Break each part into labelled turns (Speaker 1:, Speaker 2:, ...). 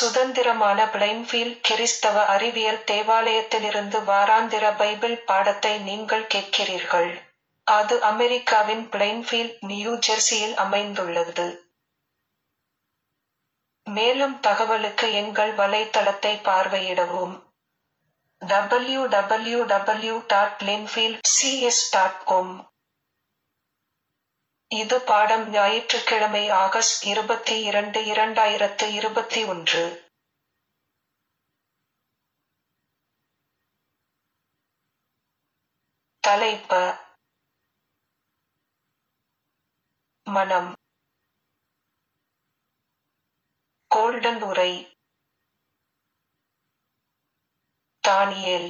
Speaker 1: சுதந்திரமான பிளைன்ஃபீல்ட் கிறிஸ்தவ அறிவியல் தேவாலயத்திலிருந்து வாராந்திர பைபிள் பாடத்தை நீங்கள் கேட்கிறீர்கள். அது அமெரிக்காவின் பிளைன்ஃபீல்ட், நியூ ஜெர்சியில் அமைந்துள்ளது. மேலும் தகவலுக்கு எங்கள் வலைத்தளத்தை பார்வையிடவும். W W W dot Blinfield CS dot com இது பாடம் ஞாயிற்றுக்கிழமை ஆகஸ்ட் இருபத்தி இரண்டு இரண்டாயிரத்து இருபத்தி ஒன்று. தலைப்ப மனம் கோல்டன் உரை தானியேல்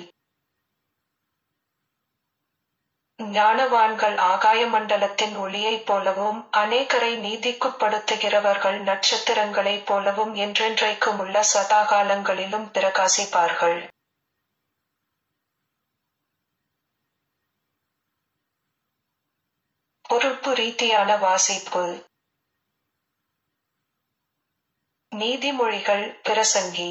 Speaker 1: ஞானவான்கள் ஆகாயமண்டலத்தின் ஒளியைப் போலவும் அநேகரை நீதிக்குட்படுத்துகிறவர்கள் நட்சத்திரங்களைப் போலவும் என்றென்றைக்குமுள்ள சதாகாலங்களிலும் பிரகாசிப்பார்கள். பொறுப்பு ரீதியான வாசிப்பு நீதிமொழிகள் பிரசங்கி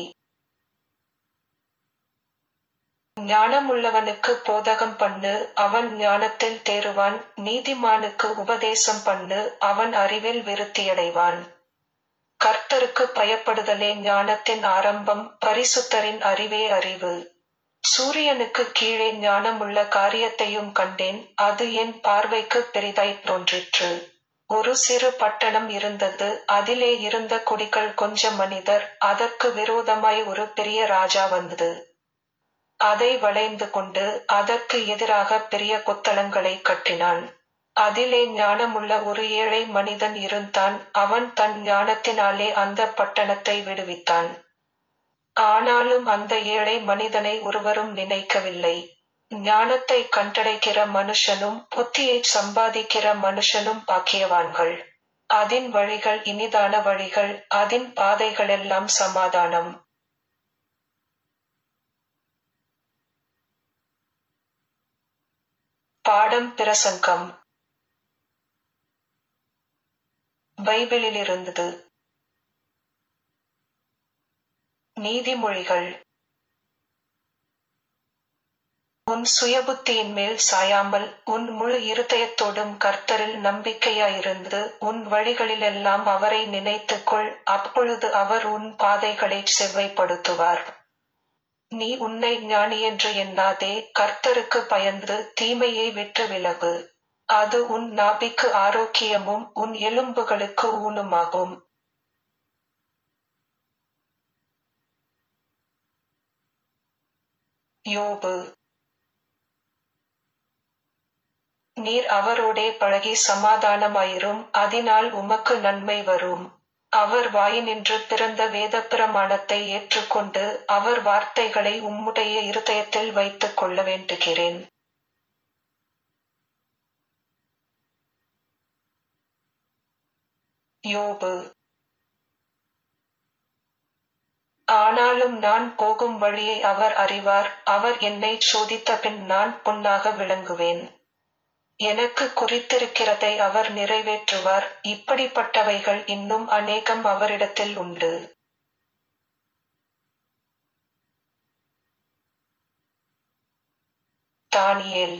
Speaker 1: ஞானமுள்ளவனுக்கு போதகம் பண்ணு அவன் ஞானத்தில் தேறுவான் நீதிமானுக்கு உபதேசம் பண்ணு அவன் அறிவில் விருத்தியடைவான். கர்த்தருக்கு பயப்படுதலே ஞானத்தின் ஆரம்பம் பரிசுத்தரின் அறிவே அறிவு. சூரியனுக்கு கீழே ஞானமுள்ள காரியத்தையும் கண்டேன் அது என் பார்வைக்குப் பெரிதாய்த் தோன்றிற்று. ஒரு சிறு பட்டணம் இருந்தது அதிலே இருந்த குடிகள் கொஞ்ச மனிதர் அதற்கு விரோதமாய் ஒரு பெரிய ராஜா வந்தது. அதை வளைந்து கொண்டு அதற்கு எதிராகப் பெரிய கொத்தளங்களைக் கட்டினான். அதிலே ஞானமுள்ள ஒரு ஏழை மனிதன் இருந்தான் அவன் தன் ஞானத்தினாலே அந்தப் பட்டணத்தை விடுவித்தான். ஆனாலும் அந்த ஏழை மனிதனை ஒருவரும் நினைக்கவில்லை. ஞானத்தைக் கண்டடைகிற மனுஷனும் புத்தியைச் சம்பாதிக்கிற மனுஷனும் பாக்கியவான்கள். அதின் வழிகள் இனிதான வழிகள் அதின் பாதைகளெல்லாம் சமாதானம். பாடம் பிரசங்கம் பைபிளிலிருந்து நீதிமொழிகள் உன் சுயபுத்தியின்மேல் சாயாமல் உன் முழு இருதயத்தோடும் கர்த்தரில் நம்பிக்கையாயிருந்து உன் வழிகளிலெல்லாம் அவரை நினைத்துக்கொள் அப்பொழுது அவர் உன் பாதைகளைச் செவ்வைப்படுத்துவார். நீ உன்னை ஞானியென்று எண்ணாதே கர்த்தருக்கு பயந்து தீமையை விட்டு விலகு. அது உன் நாபிக்கு ஆரோக்கியமும் உன் எலும்புகளுக்கு ஊனுமாகும். யோபு நீர் அவரோடே பழகி சமாதானமாயிரும் அதினால் உமக்கு நன்மை வரும். அவர் வாயினின்று பிறந்த வேதப்பிரமாணத்தை ஏற்றுக்கொண்டு அவர் வார்த்தைகளை உம்முடைய இருதயத்தில் வைத்துக் கொள்ள வேண்டுகிறேன். யோபு ஆனாலும் நான் போகும் வழியை அவர் அறிவார் அவர் என்னைச் சோதித்தபின் நான் பொன்னாக விளங்குவேன். எனக்கு குறித்திருக்கிறதை அவர் நிறைவேற்றுவார் இப்படிப்பட்டவைகள் இன்னும் அநேகம் அவரிடத்தில் உண்டு. தானியேல்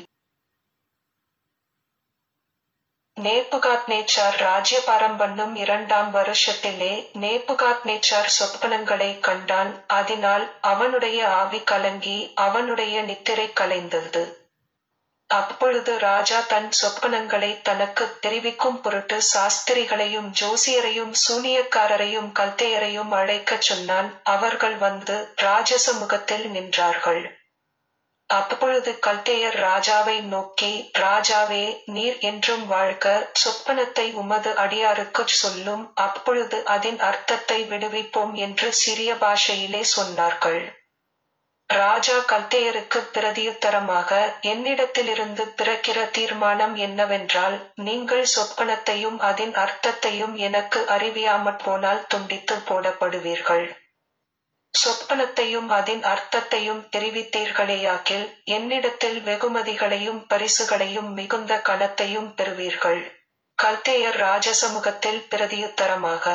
Speaker 1: நேபுகாத்நேச்சார் ராஜ்யபாரம் பண்ணும் இரண்டாம் வருஷத்திலே நேபுகாத்நேச்சார் சொப்பனங்களைக் கண்டான் அதினால் அவனுடைய ஆவி கலங்கி அவனுடைய நித்திரை கலைந்தது. அப்பொழுது ராஜா தன் சொப்பனங்களைத் தனக்குத் தெரிவிக்கும் பொருட்டு சாஸ்திரிகளையும் ஜோசியரையும் சூனியக்காரரையும் கல்தேயரையும் அழைக்கச் சொன்னான் அவர்கள் வந்து ராஜசமுகத்தில் நின்றார்கள். அப்பொழுது கல்தேயர் ராஜாவை நோக்கி ராஜாவே நீர் என்றும் வாழ்க சொப்பனத்தை உமது அடியாருக்குச் சொல்லும் அப்பொழுது அதின் அர்த்தத்தை விடுவிப்போம் என்று சிரிய பாஷையிலே சொன்னார்கள். ராஜா கல்தேயருக்குப் பிரதியுத்தரமாக என்னிடத்திலிருந்து பிறக்கிற தீர்மானம் என்னவென்றால் நீங்கள் சொப்பனத்தையும் அதின் அர்த்தத்தையும் எனக்கு அறிவியாமற் போனால் துண்டித்துப் போடப்படுவீர்கள். சொப்பனத்தையும் அதின் அர்த்தத்தையும் தெரிவித்தீர்களேயாகில் என்னிடத்தில் வெகுமதிகளையும் பரிசுகளையும் மிகுந்த கனத்தையும் பெறுவீர்கள். கல்தேயர் ராஜசமுகத்தில் பிரதியுத்தரமாக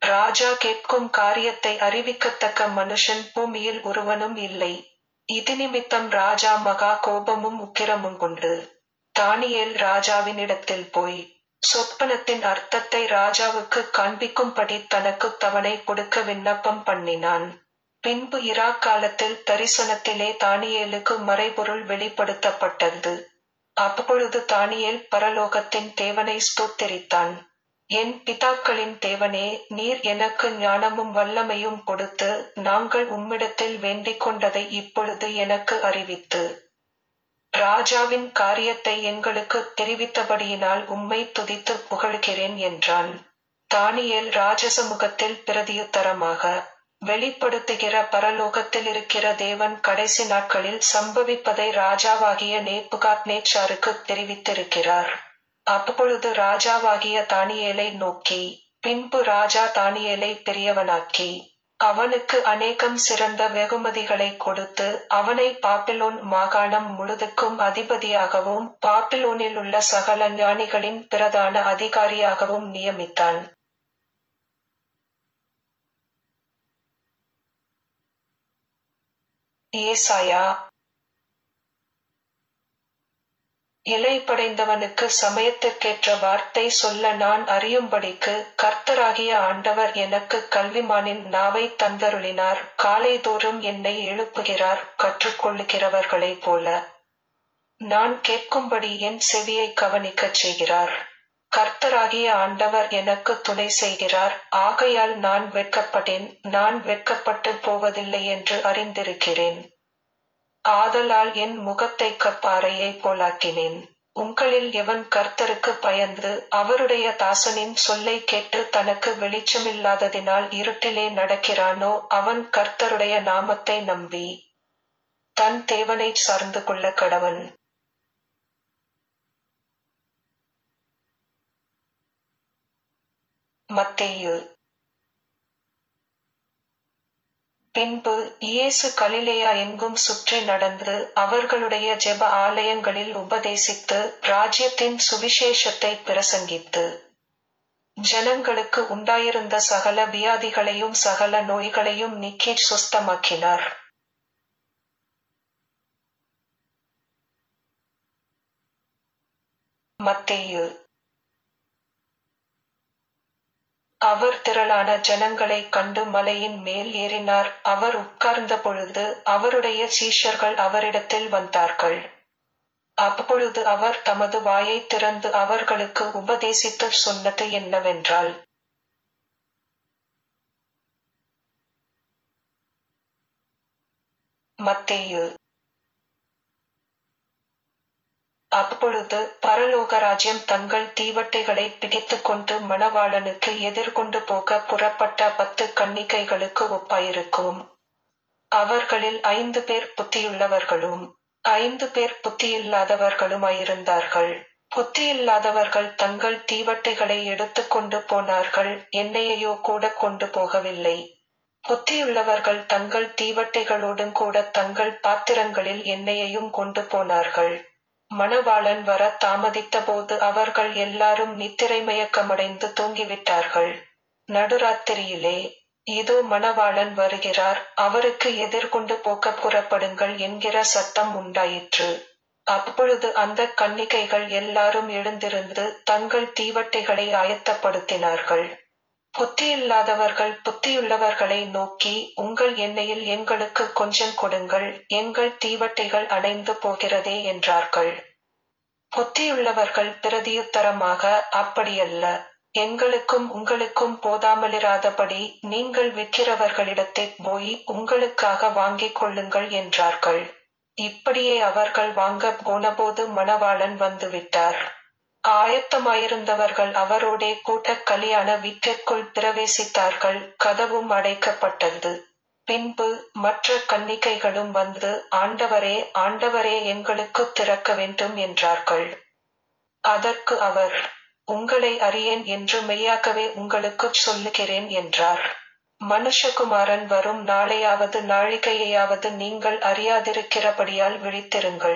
Speaker 1: ராஜா கேட்கும் காரியத்தை அறிவிக்கத்தக்க மனுஷன் பூமியில் ஒருவனும் இல்லை இது நிமித்தம் ராஜா மகா கோபமும் உக்கிரமும் கொண்டு தானியேல் ராஜாவினிடத்தில் போய் சொப்பனத்தின் அர்த்தத்தை ராஜாவுக்கு காண்பிக்கும்படி தனக்கு தவணை கொடுக்க விண்ணப்பம் பண்ணினான் பின்பு இரா காலத்தில் தரிசனத்திலே தானியேலுக்கு மறைபொருள் வெளிப்படுத்தப்பட்டது அப்பொழுது தானியேல் பரலோகத்தின் தேவனை ஸ்தோத்தரித்தான் என் பிதாக்களின் தேவனே நீர் எனக்கு ஞானமும் வல்லமையும் கொடுத்து நாங்கள் உம்மிடத்தில் வேண்டிக் கொண்டதை இப்பொழுது எனக்கு அறிவித்து ராஜாவின் காரியத்தை எங்களுக்கு தெரிவித்தபடியினால் உம்மை துதித்து புகழ்கிறேன் என்றான் தானியேல் ராஜசமுகத்தில் பிரதியுத்தரமாக வெளிப்படுத்துகிற பரலோகத்தில் இருக்கிற தேவன் கடைசி நாட்களில் சம்பவிப்பதை ராஜாவாகிய நேப்புகாத் நேச்சாருக்கு தெரிவித்திருக்கிறார் அப்பொழுது ராஜாவாகிய தானியேலை நோக்கி பின்பு ராஜா தானியேலை பெரியவனாக்கி அவனுக்கு அநேகம் சிறந்த வெகுமதிகளை கொடுத்து அவனை பாப்பிலோன் மாகாணம் முழுதுக்கும் அதிபதியாகவும் பாப்பிலோனில் உள்ள சகல ஞானிகளின் பிரதான அதிகாரியாகவும் நியமித்தான் ஏசாயா இலை படைந்தவனுக்கு சமயத்திற்கேற்ற வார்த்தை சொல்ல நான் அறியும்படிக்கு கர்த்தராகிய ஆண்டவர் எனக்கு கல்விமானின் நாவை தந்தருளினார் காலைதோறும் என்னை எழுப்புகிறார் கற்றுக்கொள்ளுகிறவர்களைப் போல நான் கேட்கும்படி என் செவியை கவனிக்கச் செய்கிறார் கர்த்தராகிய ஆண்டவர் எனக்கு துணை செய்கிறார் ஆகையால் நான் வெட்கப்பட்டேன் நான் வெட்கப்பட்டு போவதில்லை என்று அறிந்திருக்கிறேன் ஆதலால் என் முகத்தை கப்பாறையை போலாக்கினேன் உங்களில் எவன் கர்த்தருக்கு பயந்து அவருடைய தாசனின் சொல்லை கேட்டு தனக்கு வெளிச்சமில்லாததினால் இருட்டிலே நடக்கிறானோ அவன் கர்த்தருடைய நாமத்தை நம்பி தன் தேவனை சார்ந்து கொள்ள கடவன் மத்தேயு பின்பு இயேசு கலிலேயா எங்கும் சுற்றி நடந்து அவர்களுடைய ஜெப ஆலயங்களில் உபதேசித்து ராஜ்யத்தின் சுவிசேஷத்தை பிரசங்கித்து ஜனங்களுக்கு உண்டாயிருந்த சகல வியாதிகளையும் சகல நோய்களையும் நீக்கி சுஸ்தமாக்கினார் மத்தேயு அவர் திரளான ஜனங்களை கண்டு மலையின் மேல் ஏறினார் அவர் உட்கார்ந்த பொழுது அவருடைய சீஷர்கள் அவரிடத்தில் வந்தார்கள் அப்பொழுது அவர் தமது வாயை திறந்து அவர்களுக்கு உபதேசித்து சொன்னது என்னவென்றால் மத்தேயு அப்பொழுது பரலோக ராஜ்யம் தங்கள் தீவட்டைகளை பிடித்துக் கொண்டு மணவாளனுக்கு எதிர்கொண்டு போக புறப்பட்ட பத்து கன்னிகைகளுக்கு ஒப்பாயிருக்கும் அவர்களில் ஐந்து பேர் புத்தியுள்ளவர்களும் ஐந்து பேர் புத்தியில்லாதவர்களுமாயிருந்தார்கள் புத்தியில்லாதவர்கள் தங்கள் தீவட்டைகளை எடுத்துக்கொண்டு போனார்கள் எண்ணெயையோ கூட கொண்டு போகவில்லை புத்தியுள்ளவர்கள் தங்கள் தீவட்டைகளோடும் கூட தங்கள் பாத்திரங்களில் எண்ணெயையும் கொண்டு போனார்கள் மணவாளன் வர தாமதித்த போது அவர்கள் எல்லாரும் நித்திரை மயக்கமடைந்து தூங்கிவிட்டார்கள் நடுராத்திரியிலே இதோ மணவாளன் வருகிறார் அவருக்கு எதிர்கொண்டு போக்க புறப்படுங்கள் என்கிற சத்தம் உண்டாயிற்று அப்பொழுது அந்த கன்னிகைகள் எல்லாரும் எழுந்திருந்து தங்கள் தீவட்டைகளை ஆயத்தப்படுத்தினார்கள் புத்தியில்லாதவர்கள் புத்தியுள்ளவர்களை நோக்கி உங்கள் எண்ணெயில் எங்களுக்கு கொஞ்சம் கொடுங்கள் எங்கள் தீவட்டைகள் அணைந்து போகிறதே என்றார்கள் புத்தியுள்ளவர்கள் பிரதியுத்தரமாக அப்படியல்ல எங்களுக்கும் உங்களுக்கும் போதாமலிராதபடி நீங்கள் விற்கிறவர்களிடத்தை போய் உங்களுக்காக வாங்கிக் கொள்ளுங்கள் என்றார்கள் இப்படியே அவர்கள் வாங்க போனபோது மணவாளன் வந்துவிட்டார் ஆயத்தமாயிருந்தவர்கள் அவரோடே கூட்டக் கலியான வீட்டிற்குள் பிரவேசித்தார்கள் கதவும் அடைக்கப்பட்டது பின்பு மற்ற கன்னிகைகளும் வந்து ஆண்டவரே ஆண்டவரே எங்களுக்கு திறக்க வேண்டும் என்றார்கள் அதற்கு அவர் உங்களை அறியேன் என்று மெய்யாகவே உங்களுக்குச் சொல்லுகிறேன் என்றார் மனுஷகுமாரன் வரும் நாளையாவது நாழிகையாவது நீங்கள் அறியாதிருக்கிறபடியால் விழித்திருங்கள்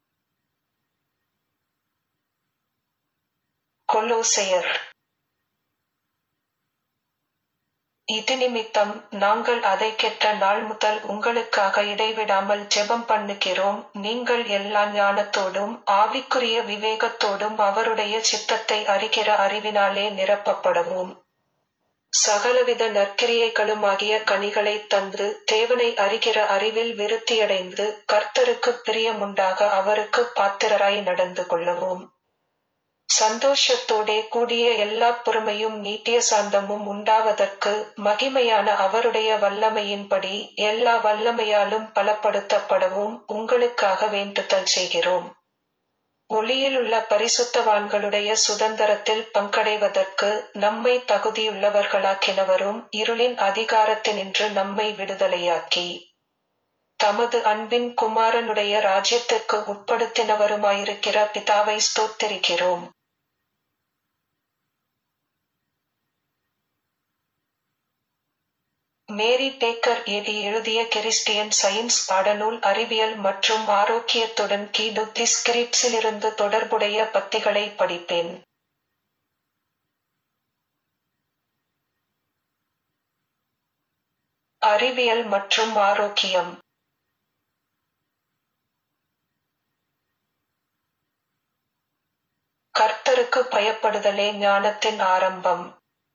Speaker 1: கொலோசையர் இது நிமித்தம் நாங்கள் அதை கெட்ட நாள் முதல் உங்களுக்காக இடைவிடாமல் ஜெபம் பண்ணுகிறோம் நீங்கள் எல்லா ஞானத்தோடும் ஆவிக்குரிய விவேகத்தோடும் அவருடைய சித்தத்தை அறிகிற அறிவினாலே நிரப்பப்படவும் சகலவித நற்கிரியைகளுமாகிய கனிகளை தந்து தேவனை அறிகிற அறிவில் விருத்தியடைந்து கர்த்தருக்கு பிரியமுண்டாக அவருக்கு பாத்திரராய் நடந்து கொள்ளவும் சந்தோஷத்தோடே கூடிய எல்லா பொறுமையும் நீட்டிய சாந்தமும் உண்டாவதற்கு மகிமையான அவருடைய வல்லமையின்படி எல்லா வல்லமையாலும் பலப்படுத்தப்படவும் உங்களுக்காக வேண்டுதல் செய்கிறோம் ஒளியிலுள்ள பரிசுத்தவான்களுடைய சுதந்திரத்தில் பங்கடைவதற்கு நம்மை தகுதியுள்ளவர்களாக்கினவரும் இருளின் அதிகாரத்தினின்று நம்மை விடுதலையாக்கி தமது அன்பின் குமாரனுடைய ராஜ்யத்திற்கு உட்படுத்தினவருமாயிருக்கிற பிதாவை ஸ்தோத்திரிக்கிறோம் மேரி டேக்கர் ஏடி எழுதிய கிறிஸ்டியன் சயின்ஸ் பாடநூல் அறிவியல் மற்றும் ஆரோக்கியத்துடன் கீடு ஸ்கிரிப்ஸிலிருந்து தொடர்புடைய பத்திகளை படிப்பேன் அறிவியல் மற்றும் ஆரோக்கியம் கர்த்தருக்கு பயப்படுதலே ஞானத்தின் ஆரம்பம்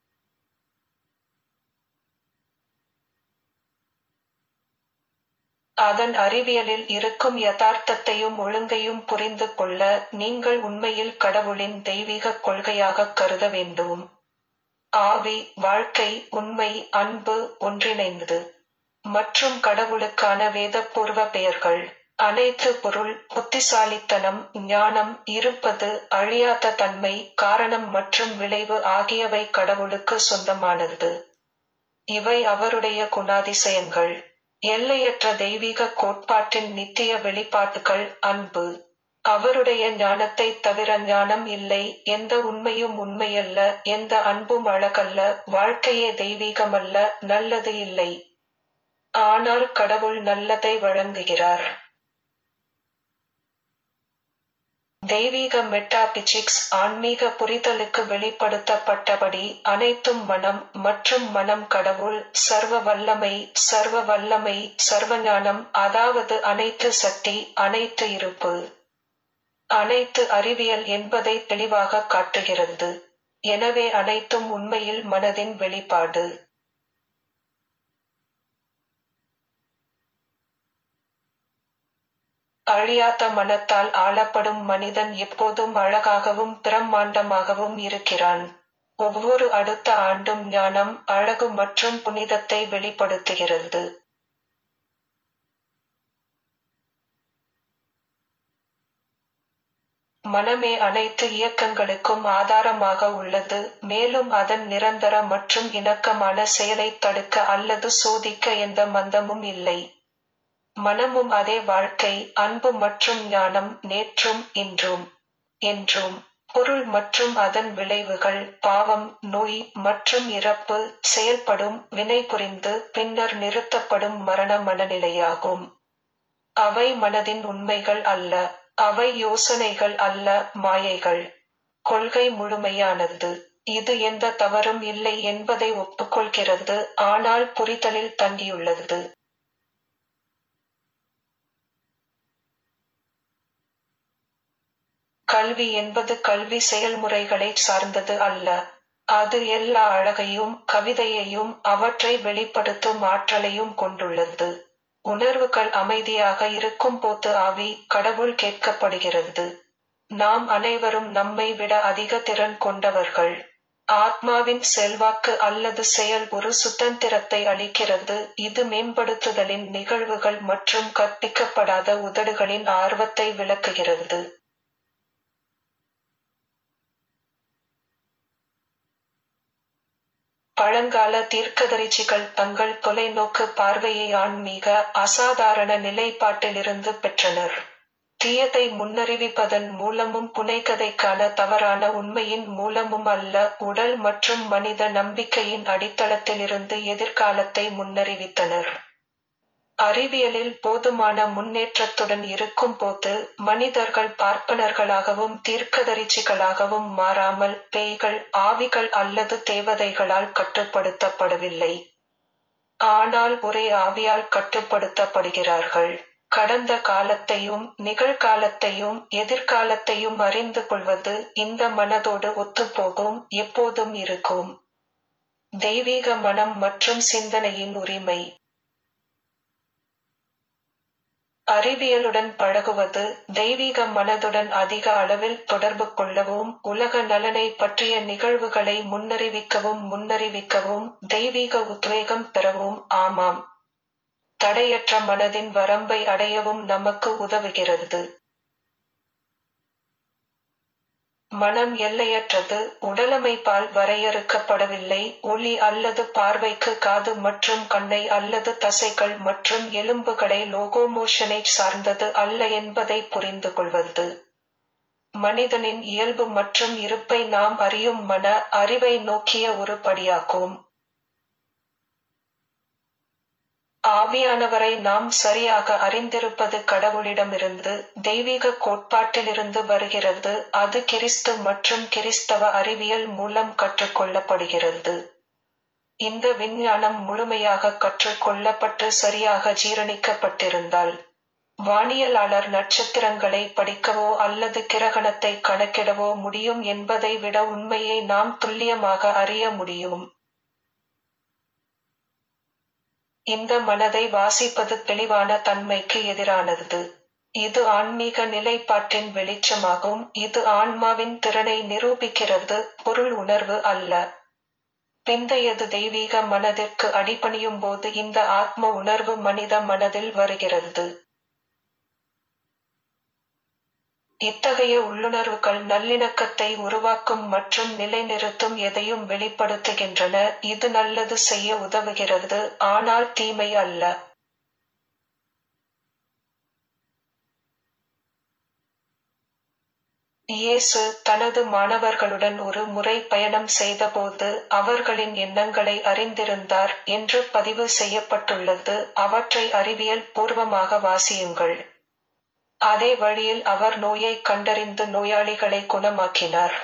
Speaker 1: அதன் அறிவியலில் இருக்கும் யதார்த்தத்தையும் ஒழுங்கையும் புரிந்து கொள்ள நீங்கள் உண்மையில் கடவுளின் தெய்வீக கொள்கையாக கருத வேண்டும் ஆவி வாழ்க்கை உண்மை அன்பு ஒன்றிணைந்தது மற்றும் கடவுளுக்கான வேதபூர்வ பெயர்கள் அனைத்து பொருள் புத்திசாலித்தனம் ஞானம் இருப்பது அழியாத தன்மை காரணம் மற்றும் விளைவு ஆகியவை கடவுளுக்கு சொந்தமானது இவை அவருடைய குணாதிசயங்கள் எல்லையற்ற தெய்வீக கோட்பாட்டின் நித்திய வெளிப்பாட்டுகள் அன்பு அவருடைய ஞானத்தை தவிர ஞானம் இல்லை எந்த உண்மையும் உண்மையல்ல எந்த அன்பும் அழகல்ல வாழ்க்கையே தெய்வீகமல்ல நல்லது இல்லை ஆனால் கடவுள் நல்லதை வழங்குகிறார் தெய்வீக மெட்டாபிசிக்ஸ் ஆன்மீக புரிதலுக்கு வெளிப்படுத்தப்பட்டபடி அனைத்தும் மனம் மற்றும் மனம் கடவுள் சர்வ வல்லமை சர்வ வல்லமை சர்வஞானம் அதாவது அனைத்து சக்தி அனைத்து இருப்பு அனைத்து அறிவியல் என்பதை தெளிவாக காட்டுகிறது எனவே அனைத்தும் உண்மையில் மனதின் வெளிப்பாடு அழியாத மனத்தால் ஆளப்படும் மனிதன் எப்போதும் அழகாகவும் பிரம்மாண்டமாகவும் இருக்கிறான் ஒவ்வொரு அடுத்த ஆண்டும் ஞானம் அழகு மற்றும் புனிதத்தை வெளிப்படுத்துகிறது மனமே அனைத்து இயக்கங்களுக்கும் ஆதாரமாக உள்ளது மேலும் அதன் நிரந்தர மற்றும் இணக்கமான செயலை தடுக்க அல்லது சோதிக்க எந்த மந்தமும் இல்லை மனமும் அதே வாழ்க்கை அன்பு மற்றும் ஞானம் நேற்றும் இன்றும் என்றும் பொருள் மற்றும் அதன் விளைவுகள் பாவம் நோய் மற்றும் இறப்பு செயல்படும் வினை புரிந்து பின்னர் நிறுத்தப்படும் மரண மனநிலையாகும் அவை மனதின் உண்மைகள் அல்ல அவை யோசனைகள் அல்ல மாயைகள் கொள்கை முழுமையானது இது எந்த தவறும் இல்லை என்பதை ஒப்புக்கொள்கிறது ஆனால் புரிதலில் தங்கியுள்ளது கல்வி என்பது கல்வி செயல்முறைகளை சார்ந்தது அல்ல அது எல்லா அழகையும் கவிதையையும் அவற்றை வெளிப்படுத்தும் ஆற்றலையும் கொண்டுள்ளது உணர்வுகள் அமைதியாக இருக்கும் போது ஆவி கடவுள் கேட்கப்படுகிறது நாம் அனைவரும் நம்மை விட அதிக திறன் கொண்டவர்கள் ஆத்மாவின் செல்வாக்கு அல்லது செயல் ஒரு சுதந்திரத்தை அளிக்கிறது இது மேம்படுத்துதலின் நிகழ்வுகள் மற்றும் கற்பிக்கப்படாத உதடுகளின் ஆர்வத்தை விளக்குகிறது பழங்கால தீர்க்கதரிசிகள் தங்கள் தொலைநோக்கு பார்வையை ஆன்மீக அசாதாரண நிலைப்பாட்டிலிருந்து பெற்றனர் தீயதை முன்னறிவிப்பதன் மூலமும் புனைகதைக்கான தவறான உண்மையின் மூலமும் அல்ல உடல் மற்றும் மனித நம்பிக்கையின் அடித்தளத்திலிருந்து எதிர்காலத்தை முன்னறிவித்தனர் அறிவியலில் போதுமான முன்னேற்றத்துடன் இருக்கும்போது மனிதர்கள் பார்ப்பனர்களாகவும் தீர்க்கதரிசிகளாகவும் மாறாமல் பேய்கள் ஆவிகள் அல்லது தேவதைகளால் கட்டுப்படுத்தப்படவில்லை ஆனால் ஒரே ஆவியால் கட்டுப்படுத்தப்படுகிறார்கள் கடந்த காலத்தையும் நிகழ்காலத்தையும் எதிர்காலத்தையும் அறிந்து கொள்வது இந்த மனதோடு ஒத்துப்போகும் எப்போதும் இருக்கும் தெய்வீக மனம் மற்றும் சிந்தனையின் உரிமை அறிவியலுடன் பழகுவது தெய்வீக மனதுடன் அதிக அளவில் தொடர்பு கொள்ளவும் உலக நலனை பற்றிய நிகழ்வுகளை முன்னறிவிக்கவும் முன்னறிவிக்கவும் தெய்வீக உத்வேகம் பெறவும் ஆமாம் தடையற்ற மனதின் வரம்பை அடையவும் நமக்கு உதவுகிறது மனம் எல்லையற்றது உடலமைப்பால் வரையறுக்கப்படவில்லை ஒளி அல்லது பார்வைக்கு காது மற்றும் கண்ணை அல்லது தசைகள் மற்றும் எலும்புகளை லோகோமோஷனை சார்ந்தது அல்ல என்பதை புரிந்து கொள்வது மனிதனின் இயல்பு மற்றும் இருப்பை நாம் அறியும் மன அறிவை நோக்கிய ஒரு படியாகும் ஆவியானவரை நாம் சரியாக அறிந்திருப்பது கடவுளிடமிருந்து தெய்வீக கோட்பாட்டிலிருந்து வருகிறது அது கிறிஸ்து மற்றும் கிறிஸ்தவ அறிவியல் மூலம் கற்றுக்கொள்ளப்படுகிறது இந்த விஞ்ஞானம் முழுமையாக கற்றுக்கொள்ளப்பட்டு சரியாக ஜீரணிக்கப்பட்டிருந்தால் வானியலாளர் நட்சத்திரங்களை படிக்கவோ அல்லது கிரகணத்தை கணக்கிடவோ முடியும் என்பதை விட உண்மையை நாம் துல்லியமாக அறிய முடியும் இந்த மனதை வாசிப்பது தெளிவான தன்மைக்கு எதிரானது இது ஆன்மீக நிலைப்பாட்டின் வெளிச்சமாகும் இது ஆன்மாவின் திறனை நிரூபிக்கிறது பொருள் உணர்வு அல்ல பிந்தையது தெய்வீக மனதிற்கு அடிபணியும் போது இந்த ஆத்ம உணர்வு மனித மனதில் வருகிறது இத்தகைய உள்ளுணர்வுகள் நல்லிணக்கத்தை உருவாக்கும் மற்றும் நிலைநிறுத்தும் எதையும் வெளிப்படுத்துகின்றன இது நல்லது செய்ய உதவுகிறது ஆனால் தீமை அல்ல இயேசு தனது மாணவர்களுடன் ஒரு முறை பயணம் செய்தபோது அவர்களின் எண்ணங்களை அறிந்திருந்தார் என்று பதிவு செய்யப்பட்டுள்ளது அவற்றை அறிவியல் பூர்வமாக வாசியுங்கள் அதே வழியில் அவர் நோயை கண்டறிந்து நோயாளிகளை குணமாக்கினார்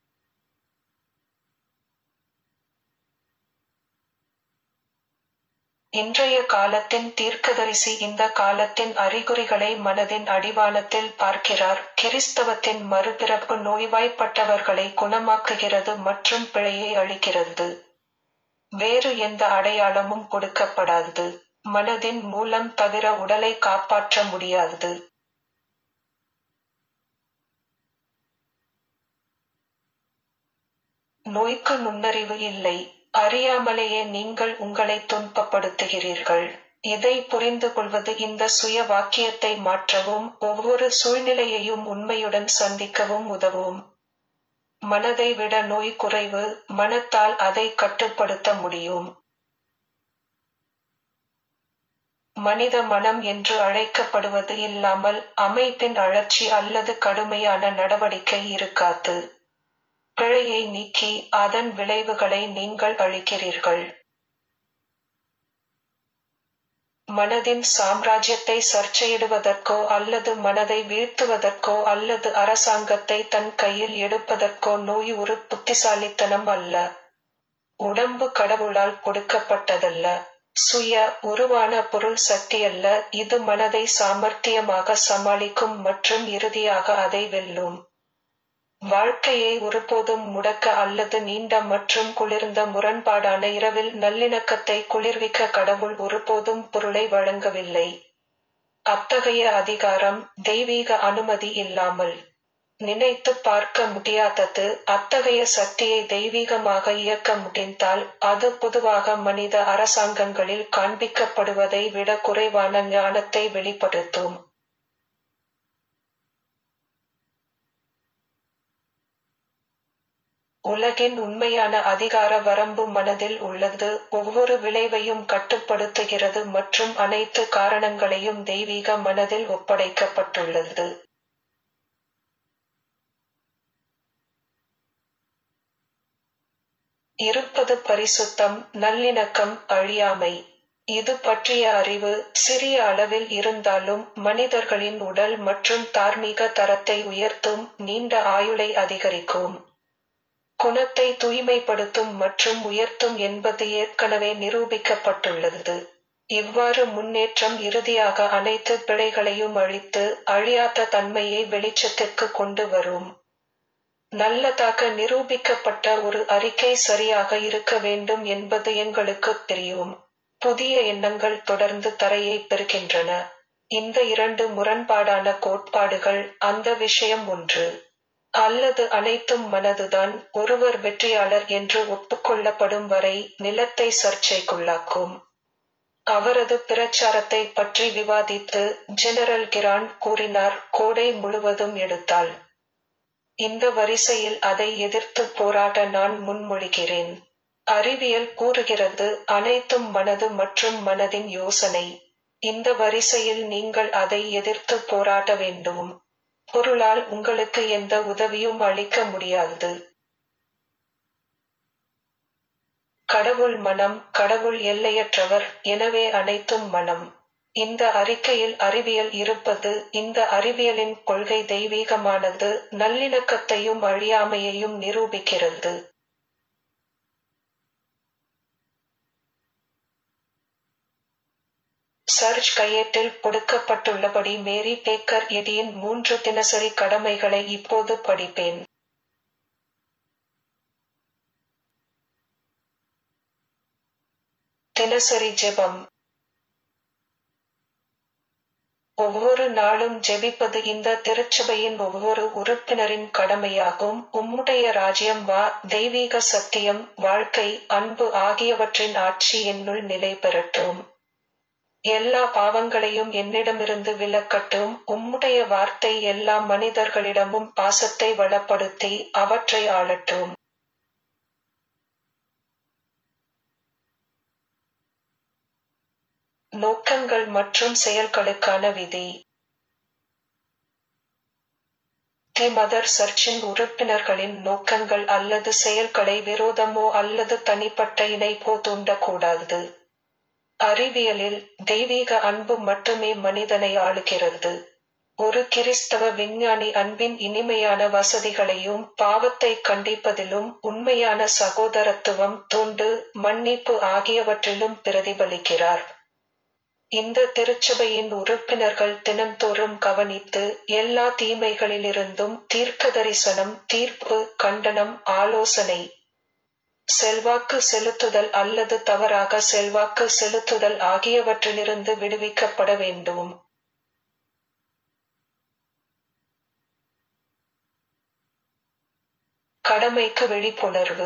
Speaker 1: இன்றைய காலத்தின் தீர்க்கதரிசி இந்த காலத்தின் அறிகுறிகளை மனதின் அடிவானத்தில் பார்க்கிறார் கிறிஸ்தவத்தின் மறுபிறப்பு நோய்வாய்ப்பட்டவர்களை குணமாக்குகிறது மற்றும் பிழையை அளிக்கிறது வேறு எந்த அடையாளமும் கொடுக்கப்படாது மனதின் மூலம் தவிர உடலை காப்பாற்ற முடியாது நோய்க்கு நுண்ணறிவு இல்லை அறியாமலேயே நீங்கள் உங்களை துன்பப்படுத்துகிறீர்கள் இதை புரிந்து கொள்வது இந்த சுய வாக்கியத்தை மாற்றவும் ஒவ்வொரு சூழ்நிலையையும் உண்மையுடன் சந்திக்கவும் உதவும் மனதை விட நோய் குறைவு மனத்தால் அதை கட்டுப்படுத்த முடியும் மனித மனம் என்று அழைக்கப்படுவது இல்லாமல் அமைப்பின் அழற்சி அல்லது கடுமையான நடவடிக்கை இருக்காது பிழையை நீக்கி அதன் விளைவுகளை நீங்கள் அளிக்கிறீர்கள் மனதின் சாம்ராஜ்யத்தை சர்ச்சையிடுவதற்கோ அல்லது மனதை வீழ்த்துவதற்கோ அல்லது அரசாங்கத்தை தன் கையில் எடுப்பதற்கோ நோய் ஒரு புத்திசாலித்தனம் அல்ல உடம்பு கடவுளால் கொடுக்கப்பட்டதல்ல சுய உருவான பொருள் சக்தி அல்ல இது மனதை சாமர்த்தியமாக சமாளிக்கும் மற்றும் இறுதியாக அதை வெல்லும் வாழ்க்கையை ஒருபோதும் முடக்க அல்லது நீண்ட மற்றும் குளிர்ந்த முரண்பாடான இரவில் நல்லிணக்கத்தை குளிர்விக்க கடவுள் ஒருபோதும் பொருளை வழங்கவில்லை அத்தகைய அதிகாரம் தெய்வீக அனுமதி இல்லாமல் நினைத்து பார்க்க முடியாதது அத்தகைய சக்தியை தெய்வீகமாக இயக்க முடிந்தால் அது பொதுவாக மனித அரசாங்கங்களில் காண்பிக்கப்படுவதை விட குறைவான ஞானத்தை வெளிப்படுத்தும் உலகின் உண்மையான அதிகார வரம்பு மனதில் உள்ளது ஒவ்வொரு விளைவையும் கட்டுப்படுத்துகிறது மற்றும் அனைத்து காரணங்களையும் தெய்வீக மனதில் ஒப்படைக்கப்பட்டுள்ளது இருப்பது பரிசுத்தம் நல்லிணக்கம் அழியாமை இது பற்றிய அறிவு சிறிய அளவில் இருந்தாலும் மனிதர்களின் உடல் மற்றும் தார்மீக தரத்தை உயர்த்தும் நீண்ட ஆயுளை அதிகரிக்கும் குணத்தை தூய்மைப்படுத்தும் மற்றும் உயர்த்தும் என்பது ஏற்கனவே நிரூபிக்கப்பட்டுள்ளது இவ்வாறு முன்னேற்றம் இறுதியாக அனைத்து பிழைகளையும் அழித்து அழியாத தன்மையை வெளிச்சத்திற்கு கொண்டு வரும் நல்லதாக நிரூபிக்கப்பட்ட ஒரு அறிக்கை சரியாக இருக்க வேண்டும் என்பது எங்களுக்கு தெரியும் புதிய எண்ணங்கள் தொடர்ந்து தரையை பெறுகின்றன இந்த இரண்டு முரண்பாடான கோட்பாடுகள் அந்த விஷயம் ஒன்று அல்லது அனைத்தும் மனதுதான் ஒருவர் வெற்றியாளர் என்று ஒப்புக்கொள்ளப்படும் வரை நிலத்தை சர்ச்சைக்குள்ளாக்கும் அவரது பிரச்சாரத்தை பற்றி விவாதித்து ஜெனரல் கிரான் கூறினார் கோடை முழுவதும் எடுத்தாள் இந்த வரிசையில் அதை எதிர்த்து போராட நான் முன்மொழிகிறேன் அறிவியல் கூறுகிறது அனைத்தும் மனது மற்றும் மனதின் யோசனை இந்த வரிசையில் நீங்கள் அதை எதிர்த்து போராட வேண்டும் பொருளால் உங்களுக்கு எந்த உதவியும் அளிக்க முடியாது கடவுள் மனம் கடவுள் எல்லையற்றவர் எனவே அனைத்தும் மனம் இந்த அறிக்கையில் அறிவியல் இருப்பது இந்த அறிவியலின் கொள்கை தெய்வீகமானது நல்லிணக்கத்தையும் அழியாமையையும் நிரூபிக்கிறது சர்ச் கையேட்டில் கொடுக்கப்பட்டுள்ளபடி மேரி பேக்கர் எடியின் மூன்று தினசரி கடமைகளை இப்போது படிப்பேன் தினசரி ஜெபம் ஒவ்வொரு நாளும் ஜெபிப்பது இந்த திருச்சபையின் ஒவ்வொரு உறுப்பினரின் கடமையாகும் உம்முடைய ராஜ்யம் வா தெய்வீக சத்தியம் வாழ்க்கை அன்பு ஆகியவற்றின் ஆட்சி என்னுள் நிலை பெறட்டும் எல்லா பாவங்களையும் என்னிடமிருந்து விலக்கட்டும் உம்முடைய வார்த்தை எல்லா மனிதர்களிடமும் பாசத்தை வளப்படுத்தி அவற்றை ஆளட்டும் நோக்கங்கள் மற்றும் செயல்களுக்கான விதி தி மதர் சர்ச்சின் உறுப்பினர்களின் நோக்கங்கள் அல்லது செயல்களை விரோதமோ அல்லது தனிப்பட்ட இணைப்போ தூண்டக்கூடாது அறிவியலில் தெய்வீக அன்பு மட்டுமே மனிதனை ஆளுகிறது ஒரு கிறிஸ்தவ விஞ்ஞானி அன்பின் இனிமையான வசதிகளையும் பாவத்தை கண்டிப்பதிலும் உண்மையான சகோதரத்துவம் தூண்டு மன்னிப்பு ஆகியவற்றிலும் பிரதிபலிக்கிறார் இந்த திருச்சபையின் உறுப்பினர்கள் தினம்தோறும் கவனித்து எல்லா தீமைகளிலிருந்தும் தீர்க்க தரிசனம் தீர்ப்பு கண்டனம் ஆலோசனை செல்வாக்கு செலுத்துதல் அல்லது தவறாக செல்வாக்கு செலுத்துதல் ஆகியவற்றிலிருந்து விடுவிக்கப்பட வேண்டும் கடமைக்கு விழிப்புணர்வு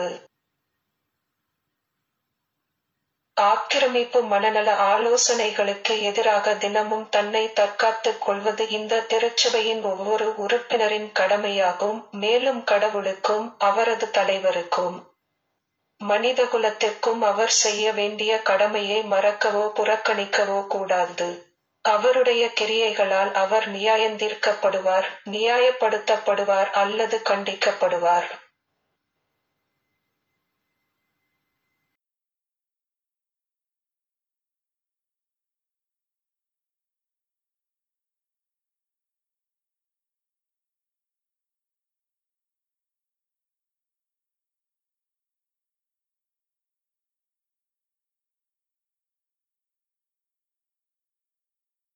Speaker 1: ஆக்கிரமிப்பு மனநல ஆலோசனைகளுக்கு எதிராக தினமும் தன்னை தற்காத்துக் கொள்வது இந்த திருச்சபையின் ஒவ்வொரு உறுப்பினரின் கடமையாகும் மேலும் கடவுளுக்கும் அவரது தலைவருக்கும் மனிதகுலத்திற்கும் அவர் செய்ய வேண்டிய கடமையை மறக்கவோ புறக்கணிக்கவோ கூடாது அவருடைய கிரியைகளால் அவர் நியாயந்தீர்க்கப்படுவார் நியாயப்படுத்தப்படுவார் அல்லது கண்டிக்கப்படுவார்